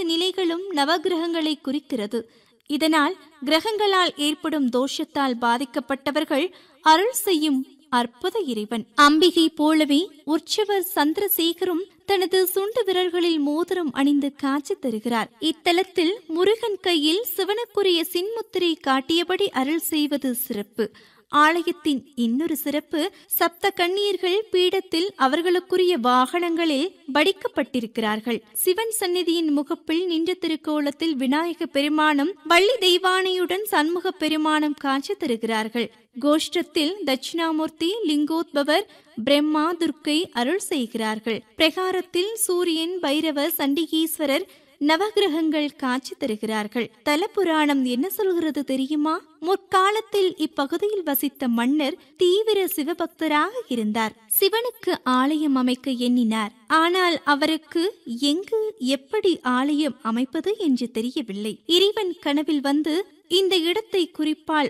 நிலைகளும் நவகிரகங்களை குறிக்கிறது இதனால் கிரகங்களால் ஏற்படும் தோஷத்தால் பாதிக்கப்பட்டவர்கள் அருள் செய்யும் அற்புத இறைவன் அம்பிகை போலவே உற்சவர் சந்திரசேகரும் தனது சுண்டு விரல்களில் மோதிரம் அணிந்து காட்சி தருகிறார் இத்தலத்தில் முருகன் கையில் சிவனுக்குரிய சின்முத்திரை காட்டியபடி அருள் செய்வது சிறப்பு ஆலயத்தின் இன்னொரு சிறப்பு சப்த கண்ணீர்கள் பீடத்தில் அவர்களுக்குரிய வாகனங்களில் வடிக்கப்பட்டிருக்கிறார்கள் சிவன் சந்நிதியின் முகப்பில் நின்ற திருக்கோலத்தில் விநாயக பெருமானும் வள்ளி தெய்வானையுடன் சண்முக பெருமானும் காட்சி தருகிறார்கள் கோஷ்டத்தில் தட்சிணாமூர்த்தி லிங்கோத்பவர் பிரம்மா துர்க்கை அருள் செய்கிறார்கள் பிரகாரத்தில் சூரியன் பைரவர் சண்டிகீஸ்வரர் நவகிரகங்கள் காட்சி தருகிறார்கள் தல புராணம் என்ன சொல்கிறது தெரியுமா முற்காலத்தில் இப்பகுதியில் வசித்த மன்னர் தீவிர சிவபக்தராக இருந்தார் சிவனுக்கு ஆலயம் அமைக்க எண்ணினார் ஆனால் அவருக்கு எங்கு எப்படி ஆலயம் அமைப்பது என்று தெரியவில்லை இறைவன் கனவில் வந்து இந்த இடத்தை குறிப்பால்